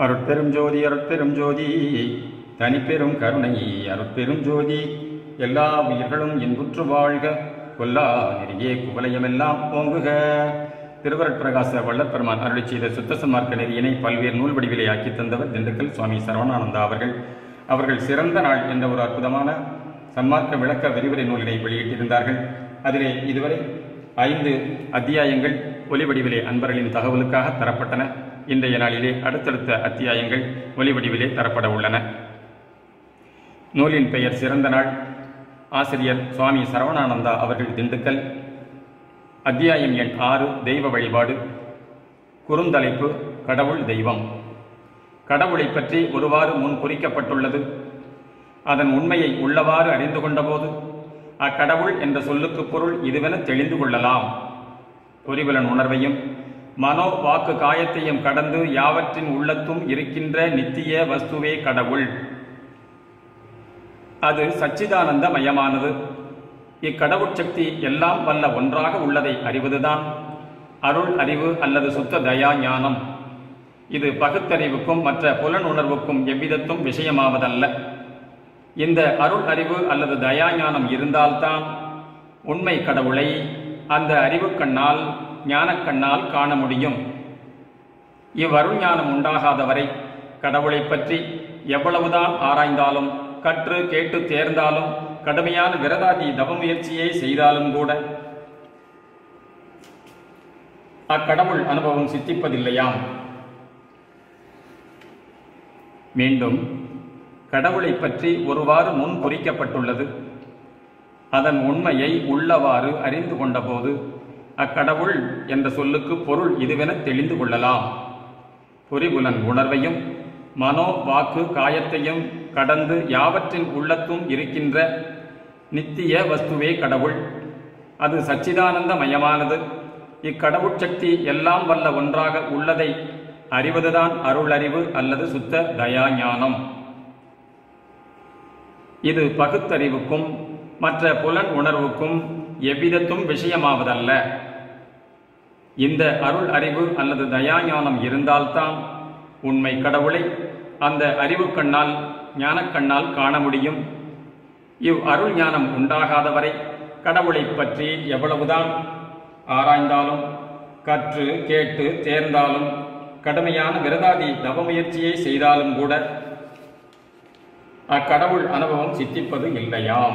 அருட்பெரும் ஜோதி அருட்பெரும் ஜோதி தனிப்பெரும் கருணை அருட்பெரும் ஜோதி எல்லா உயிர்களும் இன்புற்று வாழ்க கொல்லா நெறியே குவலயமெல்லாம் ஓங்குக திருவருட்பிரகாச வல்லப்பெருமான் அருளி செய்த சுத்த சன்மார்க்க நெறியினை பல்வேறு நூல் வடிவிலே ஆக்கி தந்தவர் திண்டுக்கல் சுவாமி சரவணானந்தா அவர்கள் அவர்கள் சிறந்த நாள் என்ற ஒரு அற்புதமான சன்மார்க்க விளக்க விரிவுரை நூலினை வெளியிட்டிருந்தார்கள் அதிலே இதுவரை ஐந்து அத்தியாயங்கள் ஒலி வடிவிலே அன்பர்களின் தகவலுக்காக தரப்பட்டன இன்றைய நாளிலே அடுத்தடுத்த அத்தியாயங்கள் ஒலி வடிவிலே தரப்பட உள்ளன நூலின் பெயர் சிறந்த நாள் ஆசிரியர் சுவாமி சரவணானந்தா அவர்கள் திண்டுக்கல் அத்தியாயம் எண் ஆறு தெய்வ வழிபாடு குறுந்தலைப்பு கடவுள் தெய்வம் கடவுளை பற்றி ஒருவாறு முன் குறிக்கப்பட்டுள்ளது அதன் உண்மையை உள்ளவாறு அறிந்து கொண்டபோது அக்கடவுள் என்ற சொல்லுக்கு பொருள் இதுவென தெளிந்து கொள்ளலாம் பொறிபலன் உணர்வையும் மனோ வாக்கு காயத்தையும் கடந்து யாவற்றின் உள்ளத்தும் இருக்கின்ற நித்திய வஸ்துவே கடவுள் அது சச்சிதானந்த மயமானது இக்கடவுட் சக்தி எல்லாம் வல்ல ஒன்றாக உள்ளதை அறிவதுதான் அருள் அறிவு அல்லது சுத்த தயா ஞானம் இது பகுத்தறிவுக்கும் மற்ற புலன் உணர்வுக்கும் எவ்விதத்தும் விஷயமாவதல்ல இந்த அருள் அறிவு அல்லது தயா ஞானம் இருந்தால்தான் உண்மை கடவுளை அந்த அறிவு கண்ணால் ஞானக்கண்ணால் காண முடியும் இவ்வருள் ஞானம் உண்டாகாத வரை கடவுளை பற்றி எவ்வளவுதான் ஆராய்ந்தாலும் கற்று கேட்டு தேர்ந்தாலும் கடுமையான விரதாதி தவ முயற்சியை செய்தாலும் கூட அக்கடவுள் அனுபவம் சித்திப்பதில்லையாம் மீண்டும் கடவுளை பற்றி ஒருவாறு முன் குறிக்கப்பட்டுள்ளது அதன் உண்மையை உள்ளவாறு அறிந்து கொண்டபோது அக்கடவுள் என்ற சொல்லுக்கு பொருள் இதுவென தெளிந்து கொள்ளலாம் பொறிபுலன் உணர்வையும் மனோ வாக்கு காயத்தையும் கடந்து யாவற்றின் உள்ளத்தும் இருக்கின்ற நித்திய வஸ்துவே கடவுள் அது சச்சிதானந்த மயமானது இக்கடவுட் சக்தி எல்லாம் வல்ல ஒன்றாக உள்ளதை அறிவதுதான் அருளறிவு அல்லது சுத்த தயா ஞானம் இது பகுத்தறிவுக்கும் மற்ற புலன் உணர்வுக்கும் எவ்விதத்தும் விஷயமாவதல்ல இந்த அருள் அறிவு அல்லது தயாஞானம் இருந்தால்தான் உண்மை கடவுளை அந்த அறிவு கண்ணால் ஞானக்கண்ணால் காண முடியும் இவ் அருள் ஞானம் உண்டாகாத வரை கடவுளை பற்றி எவ்வளவுதான் ஆராய்ந்தாலும் கற்று கேட்டு தேர்ந்தாலும் கடுமையான விரதாதி தவமுயற்சியை செய்தாலும் கூட அக்கடவுள் அனுபவம் சித்திப்பது இல்லையாம்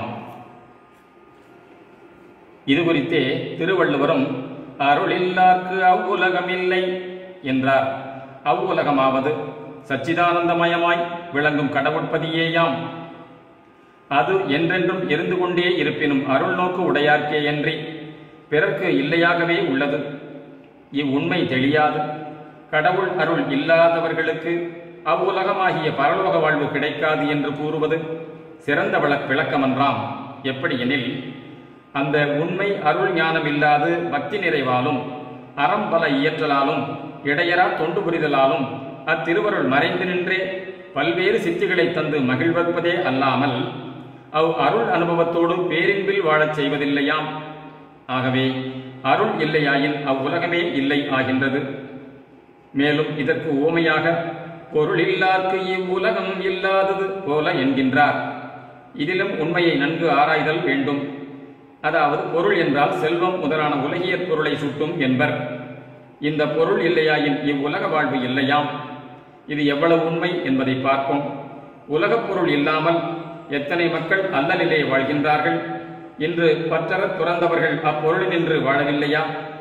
இது குறித்தே திருவள்ளுவரும் அருளில்லார்க்கு அவ்வுலகமில்லை என்றார் அவ்வுலகமாவது சச்சிதானந்தமயமாய் விளங்கும் கடவுட்பதியேயாம் அது என்றென்றும் இருந்து கொண்டே இருப்பினும் அருள் நோக்கு உடையார்க்கே அன்றி பிறர்க்கு இல்லையாகவே உள்ளது இவ்வுண்மை தெளியாது கடவுள் அருள் இல்லாதவர்களுக்கு அவ்வுலகமாகிய பரலோக வாழ்வு கிடைக்காது என்று கூறுவது சிறந்த விளக் விளக்கமன்றாம் எப்படி எனில் அந்த உண்மை அருள் ஞானம் இல்லாது பக்தி நிறைவாலும் அறம் பல இயற்றலாலும் இடையரா தொண்டு புரிதலாலும் அத்திருவருள் மறைந்து நின்றே பல்வேறு சித்திகளை தந்து மகிழ்வற்பதே அல்லாமல் அவ் அருள் அனுபவத்தோடு பேரின்பில் வாழச் செய்வதில்லையாம் ஆகவே அருள் இல்லையாயின் அவ்வுலகமே இல்லை ஆகின்றது மேலும் இதற்கு ஓமையாக பொருள் இல்லார்க்கு இவ்வுலகம் இல்லாதது போல என்கின்றார் இதிலும் உண்மையை நன்கு ஆராய்தல் வேண்டும் அதாவது பொருள் என்றால் செல்வம் முதலான உலகியற் பொருளை சுட்டும் என்பர் இந்த பொருள் இல்லையாயின் இவ்வுலக வாழ்வு இல்லையாம் இது எவ்வளவு உண்மை என்பதை பார்ப்போம் உலகப் பொருள் இல்லாமல் எத்தனை மக்கள் அல்லலிலே வாழ்கின்றார்கள் இன்று பற்றற துறந்தவர்கள் அப்பொருளினின்று வாழவில்லையா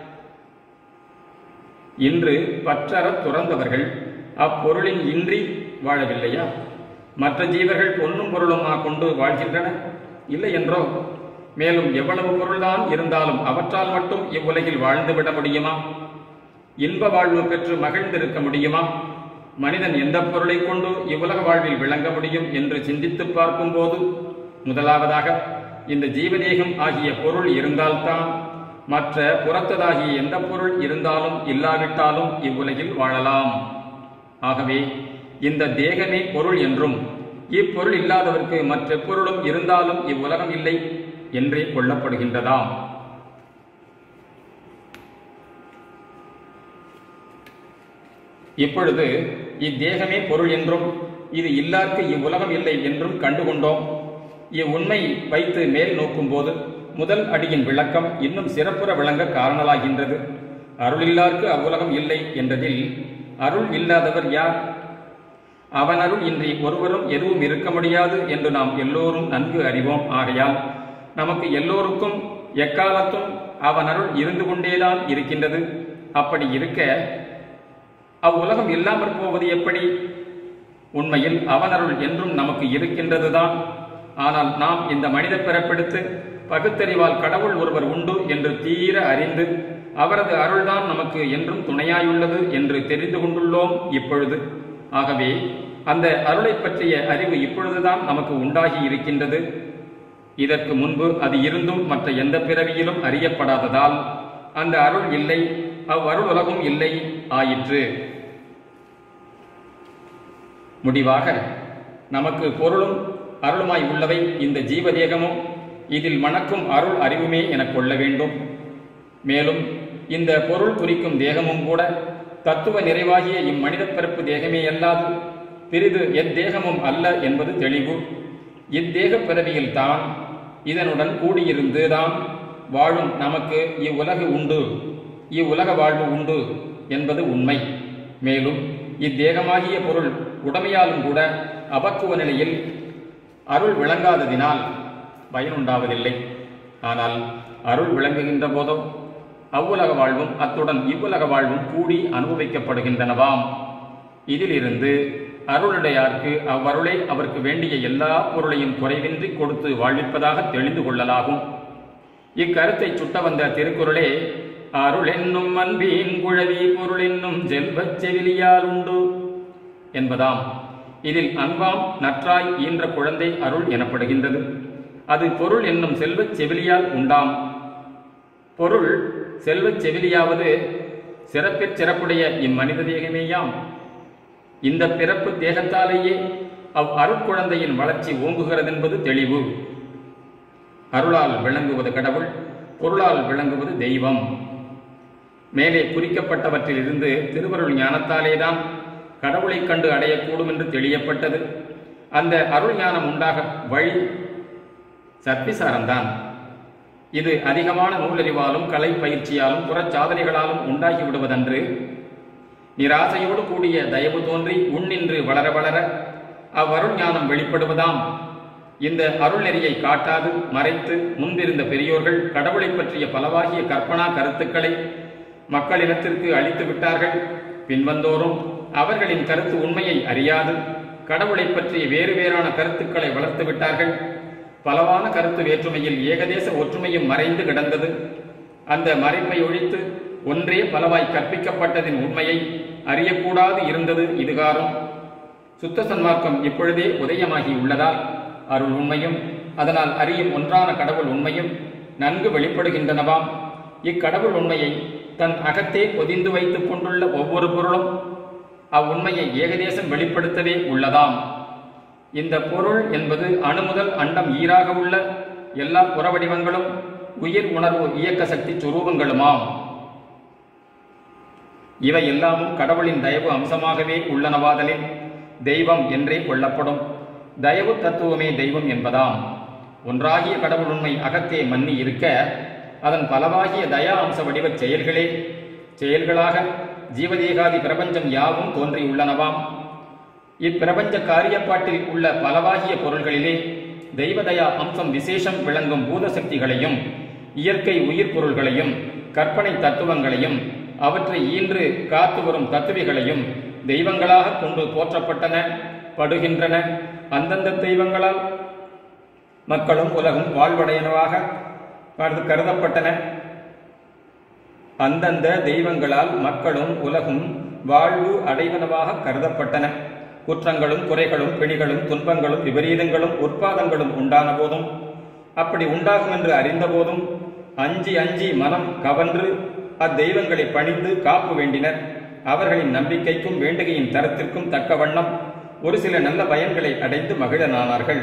இன்று பற்றற துறந்தவர்கள் அப்பொருளின் இன்றி வாழவில்லையா மற்ற ஜீவர்கள் பொன்னும் பொருளுமா கொண்டு வாழ்கின்றன இல்லை என்றோ மேலும் எவ்வளவு பொருள்தான் இருந்தாலும் அவற்றால் மட்டும் இவ்வுலகில் வாழ்ந்துவிட முடியுமா இன்ப வாழ்வு பெற்று மகிழ்ந்திருக்க முடியுமா மனிதன் எந்த பொருளை கொண்டு இவ்வுலக வாழ்வில் விளங்க முடியும் என்று சிந்தித்து பார்க்கும்போது முதலாவதாக இந்த ஜீவதேகம் ஆகிய பொருள் இருந்தால்தான் மற்ற புறத்ததாகிய எந்த பொருள் இருந்தாலும் இல்லாவிட்டாலும் இவ்வுலகில் வாழலாம் ஆகவே இந்த தேகமே பொருள் என்றும் இப்பொருள் இல்லாதவர்க்கு மற்ற பொருளும் இருந்தாலும் இவ்வுலகம் இல்லை என்றே கொள்ளப்படுகின்றதாம் இப்பொழுது இத்தேகமே பொருள் என்றும் இது இல்லார்க்கு இவ்வுலகம் இல்லை என்றும் கண்டுகொண்டோம் இவ்வுண்மை வைத்து மேல் நோக்கும்போது முதல் அடியின் விளக்கம் இன்னும் சிறப்புற விளங்க காரணலாகின்றது அருளில்லார்க்கு அவ்வுலகம் இல்லை என்றதில் அருள் இல்லாதவர் யார் அவன் அருள் இன்றி ஒருவரும் எதுவும் இருக்க முடியாது என்று நாம் எல்லோரும் நன்கு அறிவோம் ஆகையால் நமக்கு எல்லோருக்கும் எக்காலத்தும் அவன் அருள் இருந்து கொண்டேதான் இருக்கின்றது அப்படி இருக்க அவ்வுலகம் இல்லாமற் போவது எப்படி உண்மையில் அவன் அருள் என்றும் நமக்கு இருக்கின்றதுதான் ஆனால் நாம் இந்த மனித பிறப்பெடுத்து பகுத்தறிவால் கடவுள் ஒருவர் உண்டு என்று தீர அறிந்து அவரது அருள்தான் நமக்கு என்றும் துணையாயுள்ளது என்று தெரிந்து கொண்டுள்ளோம் இப்பொழுது ஆகவே அந்த அருளை பற்றிய அறிவு இப்பொழுதுதான் நமக்கு உண்டாகி இருக்கின்றது இதற்கு முன்பு அது இருந்தும் மற்ற எந்த பிறவியிலும் அறியப்படாததால் அந்த அருள் இல்லை அவ்வருள் உலகும் இல்லை ஆயிற்று முடிவாக நமக்கு பொருளும் அருளுமாய் உள்ளவை இந்த ஜீவதேகமும் இதில் மணக்கும் அருள் அறிவுமே எனக் கொள்ள வேண்டும் மேலும் இந்த பொருள் குறிக்கும் தேகமும் கூட தத்துவ நிறைவாகிய இம்மனித பிறப்பு தேகமே அல்லாது பிரிது எத்தேகமும் அல்ல என்பது தெளிவு இத்தேக பிறவியில் தான் இதனுடன் கூடியிருந்து தான் வாழும் நமக்கு இவ்வுலகு உண்டு இவ்வுலக வாழ்வு உண்டு என்பது உண்மை மேலும் இத்தேகமாகிய பொருள் உடமையாலும் கூட அபக்குவ நிலையில் அருள் விளங்காததினால் பயனுண்டாவதில்லை ஆனால் அருள் விளங்குகின்ற போதோ அவ்வுலக வாழ்வும் அத்துடன் இவ்வுலக வாழ்வும் கூடி அனுபவிக்கப்படுகின்றனவாம் இதிலிருந்து அருளுடையார்க்கு அவ்வருளை அவருக்கு வேண்டிய எல்லா பொருளையும் குறைவின்றி கொடுத்து வாழ்விப்பதாக தெரிந்து கொள்ளலாகும் இக்கருத்தை சுட்ட வந்த திருக்குறளே அருள் என்னும் அன்பின் குழவி பொருள் என்னும் செல்வச் செவிலியால் உண்டு என்பதாம் இதில் அன்பாம் நற்றாய் ஈன்ற குழந்தை அருள் எனப்படுகின்றது அது பொருள் என்னும் செல்வச் செவிலியால் உண்டாம் பொருள் செல்வச் செவிலியாவது சிறப்பிற் சிறப்புடைய இம்மனித தேகமேயாம் இந்த பிறப்பு தேகத்தாலேயே அவ் அருட்குழந்தையின் வளர்ச்சி ஓங்குகிறதென்பது தெளிவு அருளால் விளங்குவது கடவுள் பொருளால் விளங்குவது தெய்வம் மேலே குறிக்கப்பட்டவற்றிலிருந்து திருவருள் ஞானத்தாலேதான் கடவுளைக் கண்டு அடையக்கூடும் என்று தெளியப்பட்டது அந்த அருள் ஞானம் உண்டாக வழி சத்விசாரம்தான் இது அதிகமான நூலறிவாலும் கலை பயிற்சியாலும் புறச்சாதனைகளாலும் உண்டாகி விடுவதன்று நிராசையோடு கூடிய தயவு தோன்றி உன்னின்று வளர வளர அவ்வருள் ஞானம் வெளிப்படுவதாம் இந்த அருள் நெறியை காட்டாது மறைத்து முன்பிருந்த பெரியோர்கள் கடவுளைப் பற்றிய பலவாகிய கற்பனா கருத்துக்களை மக்களினத்திற்கு அளித்து விட்டார்கள் பின்வந்தோரும் அவர்களின் கருத்து உண்மையை அறியாது கடவுளைப் பற்றிய வேறு வேறான கருத்துக்களை வளர்த்து விட்டார்கள் பலவான கருத்து வேற்றுமையில் ஏகதேச ஒற்றுமையும் மறைந்து கிடந்தது அந்த மறைப்பை ஒழித்து ஒன்றே பலவாய் கற்பிக்கப்பட்டதின் உண்மையை அறியக்கூடாது இருந்தது இதுகாரும் சுத்த சன்மார்க்கம் இப்பொழுதே உதயமாகி உள்ளதால் அருள் உண்மையும் அதனால் அறியும் ஒன்றான கடவுள் உண்மையும் நன்கு வெளிப்படுகின்றனவாம் இக்கடவுள் உண்மையை தன் அகத்தே பொதிந்து வைத்துக் கொண்டுள்ள ஒவ்வொரு பொருளும் அவ்வுண்மையை ஏகதேசம் வெளிப்படுத்தவே உள்ளதாம் இந்த பொருள் என்பது அணு முதல் அண்டம் ஈராக உள்ள எல்லா புறவடிவங்களும் உயிர் உணர்வு இயக்க சக்தி சுரூபங்களுமாம் இவை எல்லாமும் கடவுளின் தயவு அம்சமாகவே உள்ளனவாதலில் தெய்வம் என்றே கொள்ளப்படும் தயவு தத்துவமே தெய்வம் என்பதாம் ஒன்றாகிய கடவுள் உண்மை அகத்தே மன்னி இருக்க அதன் பலவாகிய தயா அம்ச வடிவச் செயல்களே செயல்களாக ஜீவதேகாதி பிரபஞ்சம் யாவும் தோன்றியுள்ளனவாம் இப்பிரபஞ்ச காரியப்பாட்டில் உள்ள பலவாகிய பொருள்களிலே தெய்வதயா அம்சம் விசேஷம் விளங்கும் பூத சக்திகளையும் இயற்கை உயிர் பொருள்களையும் கற்பனை தத்துவங்களையும் அவற்றை ஈன்று காத்து வரும் தத்துவிகளையும் தெய்வங்களாக கொண்டு போற்றப்பட்டன படுகின்றன அந்தந்த தெய்வங்களால் மக்களும் உலகும் வாழ்வடையனவாக கருது- கருதப்பட்டன அந்தந்த தெய்வங்களால் மக்களும் உலகும் வாழ்வு அடைவனவாக கருதப்பட்டன குற்றங்களும் குறைகளும் பிணிகளும் துன்பங்களும் விபரீதங்களும் உற்பாதங்களும் உண்டான போதும் அப்படி உண்டாகும் என்று அறிந்த போதும் அஞ்சி அஞ்சி மனம் கவன்று அத்தெய்வங்களை பணிந்து காப்பு வேண்டினர் அவர்களின் நம்பிக்கைக்கும் வேண்டுகையின் தரத்திற்கும் தக்க வண்ணம் ஒரு சில நல்ல பயன்களை அடைந்து மகிழனானார்கள்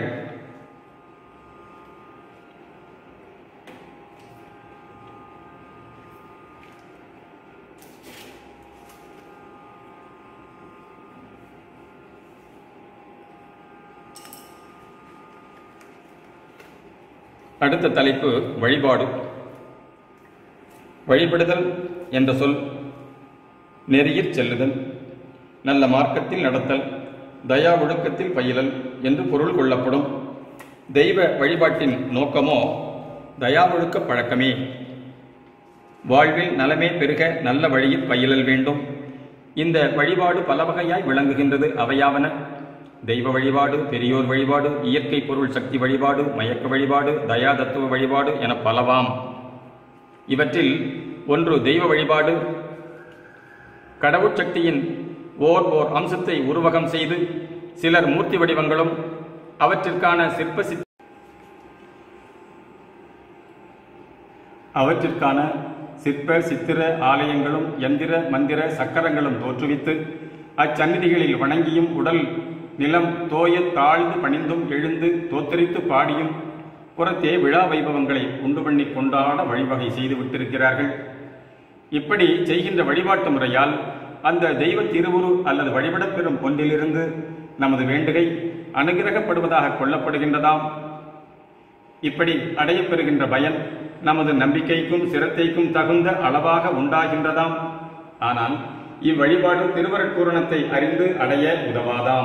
அடுத்த தலைப்பு வழிபாடு வழிபடுதல் என்ற சொல் நெறியிற் செல்லுதல் நல்ல மார்க்கத்தில் நடத்தல் தயா ஒழுக்கத்தில் பயிலல் என்று பொருள் கொள்ளப்படும் தெய்வ வழிபாட்டின் நோக்கமோ தயா ஒழுக்க பழக்கமே வாழ்வில் நலமே பெருக நல்ல வழியில் பயிலல் வேண்டும் இந்த வழிபாடு பல வகையாய் விளங்குகின்றது அவையாவன தெய்வ வழிபாடு பெரியோர் வழிபாடு இயற்கை பொருள் சக்தி வழிபாடு மயக்க வழிபாடு தயா தத்துவ வழிபாடு என பலவாம் இவற்றில் ஒன்று தெய்வ வழிபாடு கடவுட்சக்தியின் ஓர் ஓர் அம்சத்தை உருவகம் செய்து சிலர் மூர்த்தி வடிவங்களும் அவற்றிற்கான சிற்ப சித் அவற்றிற்கான சிற்ப சித்திர ஆலயங்களும் யந்திர மந்திர சக்கரங்களும் தோற்றுவித்து அச்சந்நிதிகளில் வணங்கியும் உடல் நிலம் தோய தாழ்ந்து பணிந்தும் எழுந்து தோத்தரித்து பாடியும் புறத்தே விழா வைபவங்களை உண்டு பண்ணி கொண்டாட வழிவகை செய்து விட்டிருக்கிறார்கள் இப்படி செய்கின்ற வழிபாட்டு முறையால் அந்த தெய்வ திருவுரு அல்லது வழிபடப் பெறும் ஒன்றிலிருந்து நமது வேண்டுகை அனுகிரகப்படுவதாக கொள்ளப்படுகின்றதாம் இப்படி அடையப்பெறுகின்ற பயன் நமது நம்பிக்கைக்கும் சிரத்தைக்கும் தகுந்த அளவாக உண்டாகின்றதாம் ஆனால் இவ்வழிபாடு திருவரட்பூரணத்தை அறிந்து அடைய உதவாதாம்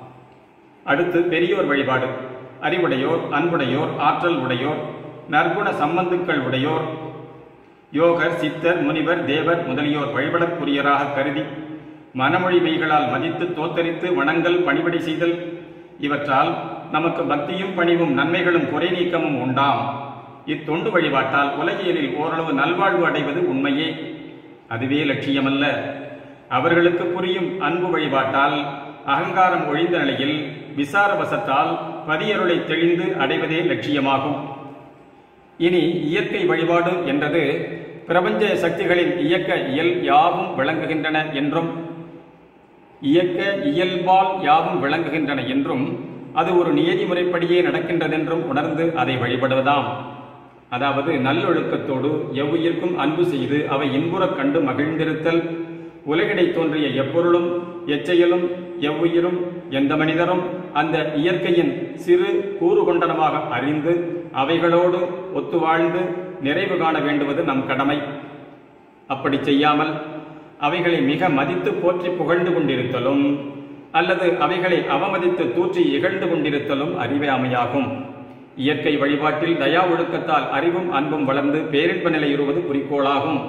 அடுத்து பெரியோர் வழிபாடு அறிவுடையோர் அன்புடையோர் ஆற்றல் உடையோர் நற்குண சம்பந்துக்கள் உடையோர் யோகர் சித்தர் முனிவர் தேவர் முதலியோர் வழிபடற்குரியராக கருதி மனமொழி மெய்களால் மதித்து தோத்தரித்து வணங்கல் பணிபடி செய்தல் இவற்றால் நமக்கு பக்தியும் பணிவும் நன்மைகளும் குறை நீக்கமும் உண்டாம் இத்தொண்டு வழிபாட்டால் உலகியலில் ஓரளவு நல்வாழ்வு அடைவது உண்மையே அதுவே லட்சியமல்ல அவர்களுக்கு புரியும் அன்பு வழிபாட்டால் அகங்காரம் ஒழிந்த நிலையில் விசாரவசத்தால் பதியருளை தெளிந்து அடைவதே லட்சியமாகும் இனி இயற்கை வழிபாடு என்றது பிரபஞ்ச சக்திகளின் இயக்க இயல் யாவும் விளங்குகின்றன என்றும் இயக்க இயல்பால் யாவும் விளங்குகின்றன என்றும் அது ஒரு நியதி முறைப்படியே நடக்கின்றதென்றும் உணர்ந்து அதை வழிபடுவதாம் அதாவது நல்லொழுக்கத்தோடு எவ்வுயிர்க்கும் அன்பு செய்து அவை இன்புறக் கண்டு மகிழ்ந்திருத்தல் உலகிடை தோன்றிய எப்பொருளும் எச்செயலும் எவ்வுயிரும் எந்த மனிதரும் அந்த இயற்கையின் சிறு கூறு கொண்டனமாக அறிந்து அவைகளோடு ஒத்து வாழ்ந்து நிறைவு காண வேண்டுவது நம் கடமை அப்படி செய்யாமல் அவைகளை மிக மதித்து போற்றி புகழ்ந்து கொண்டிருத்தலும் அல்லது அவைகளை அவமதித்து தூற்றி இகழ்ந்து கொண்டிருத்தலும் அறிவாமையாகும் இயற்கை வழிபாட்டில் தயா ஒழுக்கத்தால் அறிவும் அன்பும் வளர்ந்து பேரின்ப நிலையுறுவது குறிக்கோளாகும்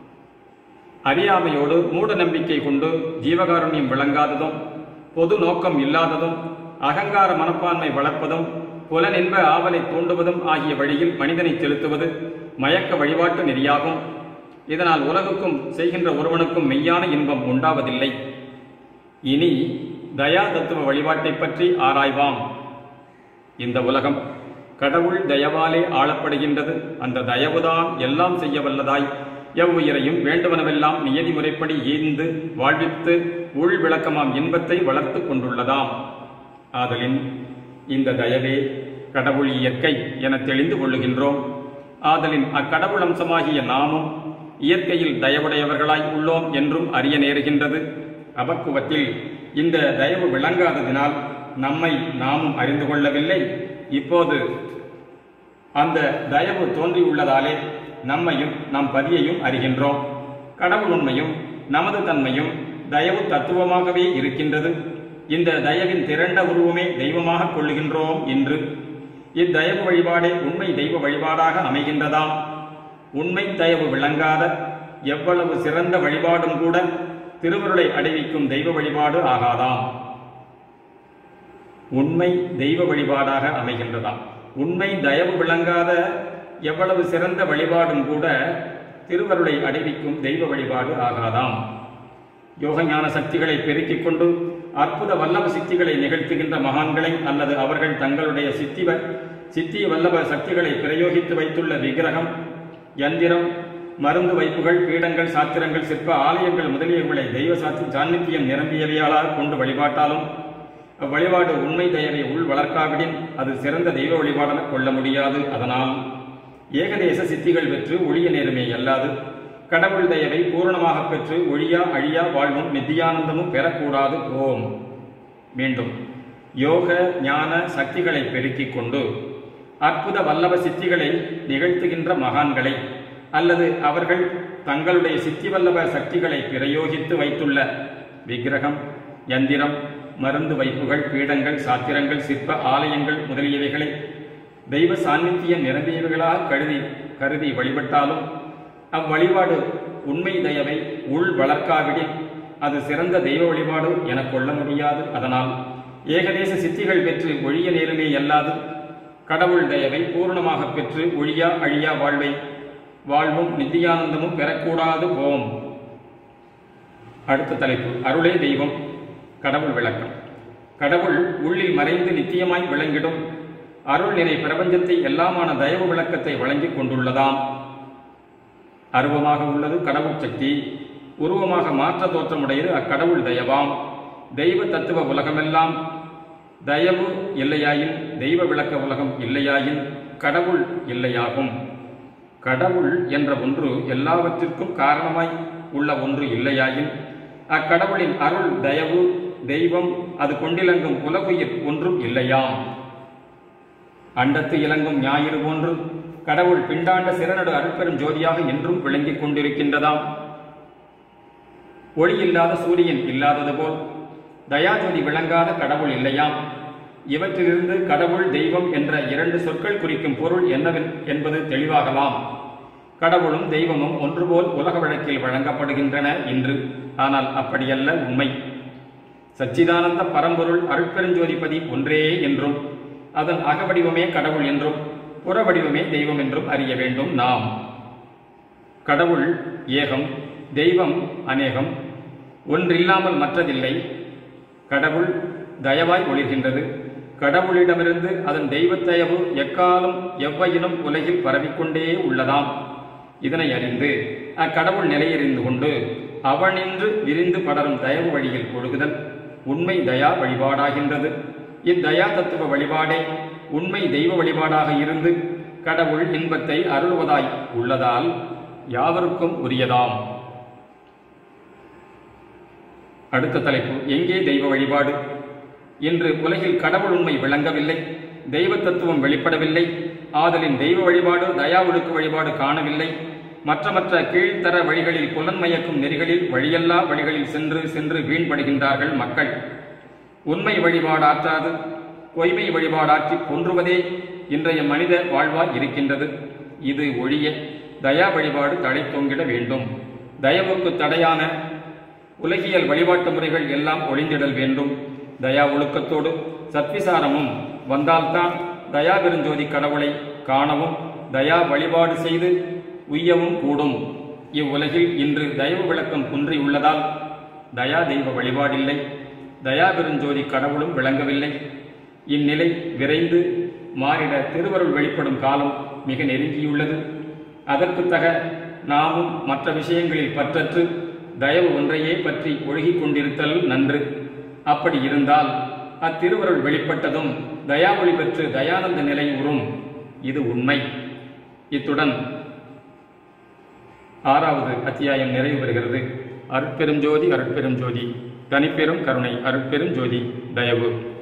அறியாமையோடு மூட நம்பிக்கை கொண்டு ஜீவகாருண்யம் விளங்காததும் பொது நோக்கம் இல்லாததும் அகங்கார மனப்பான்மை வளர்ப்பதும் புலனின்ப ஆவலை தூண்டுவதும் ஆகிய வழியில் மனிதனை செலுத்துவது மயக்க வழிபாட்டு நெறியாகும் இதனால் உலகுக்கும் செய்கின்ற ஒருவனுக்கும் மெய்யான இன்பம் உண்டாவதில்லை இனி தயா தத்துவ வழிபாட்டை பற்றி ஆராய்வாம் இந்த உலகம் கடவுள் தயவாலே ஆளப்படுகின்றது அந்த தயவுதான் எல்லாம் செய்ய வல்லதாய் எவ்வுயிரையும் வேண்டுவனவெல்லாம் நியதி முறைப்படி ஈந்து வாழ்வித்து உள் விளக்கமாம் இன்பத்தை வளர்த்து கொண்டுள்ளதாம் ஆதலின் இந்த தயவே கடவுள் இயற்கை என தெளிந்து கொள்ளுகின்றோம் ஆதலின் அக்கடவுள் அம்சமாகிய நாமும் இயற்கையில் தயவுடையவர்களாய் உள்ளோம் என்றும் அறிய நேருகின்றது அபக்குவத்தில் இந்த தயவு விளங்காததினால் நம்மை நாமும் அறிந்து கொள்ளவில்லை இப்போது அந்த தயவு தோன்றியுள்ளதாலே நம்மையும் நம் பதியையும் அறிகின்றோம் கடவுள் உண்மையும் நமது தன்மையும் தயவு தத்துவமாகவே இருக்கின்றது இந்த தயவின் திரண்ட உருவமே தெய்வமாக கொள்ளுகின்றோம் என்று இத்தயவு வழிபாடே உண்மை தெய்வ வழிபாடாக அமைகின்றதாம் உண்மை தயவு விளங்காத எவ்வளவு சிறந்த வழிபாடும் கூட திருவருளை அடைவிக்கும் தெய்வ வழிபாடு ஆகாதாம் உண்மை தெய்வ வழிபாடாக அமைகின்றதாம் உண்மை தயவு விளங்காத எவ்வளவு சிறந்த வழிபாடும் கூட திருவருளை அடைவிக்கும் தெய்வ வழிபாடு ஆகாதாம் யோகஞான சக்திகளை பெருக்கிக் கொண்டு அற்புத வல்லப சித்திகளை நிகழ்த்துகின்ற மகான்களை அல்லது அவர்கள் தங்களுடைய சித்திவ சித்திய வல்லப சக்திகளை பிரயோகித்து வைத்துள்ள விக்கிரகம் யந்திரம் மருந்து வைப்புகள் பீடங்கள் சாத்திரங்கள் சிற்ப ஆலயங்கள் முதலியவர்களை தெய்வ சாத்தி சாநித்தியம் நிரம்பியவையாளாக கொண்டு வழிபாட்டாலும் அவ்வழிபாடு உண்மை தயவை உள் வளர்க்காவிடின் அது சிறந்த தெய்வ வழிபாடென கொள்ள முடியாது அதனால் ஏகதேச சித்திகள் பெற்று ஒழிய நேருமே அல்லாது கடவுள் தயவை பூரணமாக பெற்று ஒழியா அழியா வாழ்வும் நித்தியானந்தமும் பெறக்கூடாது ஓம் மீண்டும் யோக ஞான சக்திகளை பெருக்கிக் கொண்டு அற்புத வல்லவ சித்திகளை நிகழ்த்துகின்ற மகான்களை அல்லது அவர்கள் தங்களுடைய சித்தி வல்லவ சக்திகளை பிரயோகித்து வைத்துள்ள விக்கிரகம் யந்திரம் மருந்து வைப்புகள் பீடங்கள் சாத்திரங்கள் சிற்ப ஆலயங்கள் முதலியவைகளை தெய்வ சாநித்தியம் நிரம்பியவைகளாக கருதி கருதி வழிபட்டாலும் அவ்வழிபாடு உண்மை தயவை உள் வளர்க்காவிடில் அது சிறந்த தெய்வ வழிபாடு என கொள்ள முடியாது அதனால் ஏகதேச சித்திகள் பெற்று ஒழிய நேருமே அல்லாது கடவுள் தயவை பூர்ணமாக பெற்று ஒழியா அழியா வாழ்வை வாழ்வும் நித்தியானந்தமும் பெறக்கூடாது போம் அடுத்த தலைப்பு அருளே தெய்வம் கடவுள் விளக்கம் கடவுள் உள்ளில் மறைந்து நித்தியமாய் விளங்கிடும் அருள் நிறை பிரபஞ்சத்தை எல்லாமான தயவு விளக்கத்தை வழங்கிக் கொண்டுள்ளதாம் அருவமாக உள்ளது கடவுள் சக்தி உருவமாக மாற்ற தோற்றமுடையது அக்கடவுள் தயவாம் தெய்வ தத்துவ உலகமெல்லாம் தயவு இல்லையாயின் தெய்வ விளக்க உலகம் இல்லையாயின் கடவுள் இல்லையாகும் கடவுள் என்ற ஒன்று எல்லாவற்றிற்கும் காரணமாய் உள்ள ஒன்று இல்லையாயின் அக்கடவுளின் அருள் தயவு தெய்வம் அது கொண்டிலங்கும் உலகுயிர் ஒன்றும் இல்லையாம் அண்டத்து இலங்கும் ஞாயிறு போன்று கடவுள் பிண்டாண்ட சிறனடு அருட்பெரும் ஜோதியாக என்றும் விளங்கிக் கொண்டிருக்கின்றதாம் ஒளி இல்லாத சூரியன் இல்லாதது போல் தயாஜோதி விளங்காத கடவுள் இல்லையாம் இவற்றிலிருந்து கடவுள் தெய்வம் என்ற இரண்டு சொற்கள் குறிக்கும் பொருள் என்னவென் என்பது தெளிவாகலாம் கடவுளும் தெய்வமும் ஒன்றுபோல் உலக வழக்கில் வழங்கப்படுகின்றன இன்று ஆனால் அப்படியல்ல உண்மை சச்சிதானந்த பரம்பொருள் அருட்பெருஞ்சோதிபதி ஒன்றே என்றும் அதன் அகவடிவமே கடவுள் என்றும் புறவடிவமே தெய்வம் என்றும் அறிய வேண்டும் நாம் கடவுள் ஏகம் தெய்வம் அநேகம் ஒன்றில்லாமல் மற்றதில்லை கடவுள் தயவாய் ஒளிர்கின்றது கடவுளிடமிருந்து அதன் தெய்வத்தயவு எக்காலம் எவ்வையினும் உலகில் பரவிக்கொண்டே உள்ளதாம் இதனை அறிந்து அக்கடவுள் நிலையறிந்து கொண்டு அவனின்று விரிந்து படரும் தயவு வழியில் ஒழுகுதல் உண்மை தயா வழிபாடாகின்றது இத்தயா தத்துவ வழிபாடே உண்மை தெய்வ வழிபாடாக இருந்து கடவுள் இன்பத்தை அருள்வதாய் உள்ளதால் யாவருக்கும் உரியதாம் அடுத்த தலைப்பு எங்கே தெய்வ வழிபாடு இன்று உலகில் கடவுள் உண்மை விளங்கவில்லை தெய்வ தத்துவம் வெளிப்படவில்லை ஆதலின் தெய்வ வழிபாடு தயா ஒழுக்கு வழிபாடு காணவில்லை மற்ற மற்ற கீழ்த்தர வழிகளில் புலன்மயக்கும் நெறிகளில் வழியல்லா வழிகளில் சென்று சென்று வீண்படுகின்றார்கள் மக்கள் உண்மை வழிபாடாற்றாது பொய்மை வழிபாடாற்றி கொன்றுவதே இன்றைய மனித வாழ்வாய் இருக்கின்றது இது ஒழிய தயா வழிபாடு தடை தொங்கிட வேண்டும் தயவுக்கு தடையான உலகியல் வழிபாட்டு முறைகள் எல்லாம் ஒளிந்திடல் வேண்டும் தயா ஒழுக்கத்தோடு சத்விசாரமும் வந்தால்தான் தயா பெருஞ்சோதி கடவுளை காணவும் தயா வழிபாடு செய்து உய்யவும் கூடும் இவ்வுலகில் இன்று தயவு விளக்கம் குன்றி உள்ளதால் தயா தெய்வ வழிபாடில்லை தயா பெருஞ்சோதி கடவுளும் விளங்கவில்லை இந்நிலை விரைந்து மாறிட திருவருள் வெளிப்படும் காலம் மிக நெருங்கியுள்ளது அதற்கு தக நாமும் மற்ற விஷயங்களில் பற்றற்று தயவு ஒன்றையே பற்றி ஒழுகிக் கொண்டிருத்தல் நன்று அப்படி இருந்தால் அத்திருவருள் வெளிப்பட்டதும் தயாவொளி பெற்று தயானந்த நிலை உறும் இது உண்மை இத்துடன் ஆறாவது அத்தியாயம் நிறைவு பெறுகிறது அருட்பெருஞ்சோதி அருட்பெருஞ்சோதி தனிப்பெரும் கருணை அருட்பெரும் ஜோதி தயவு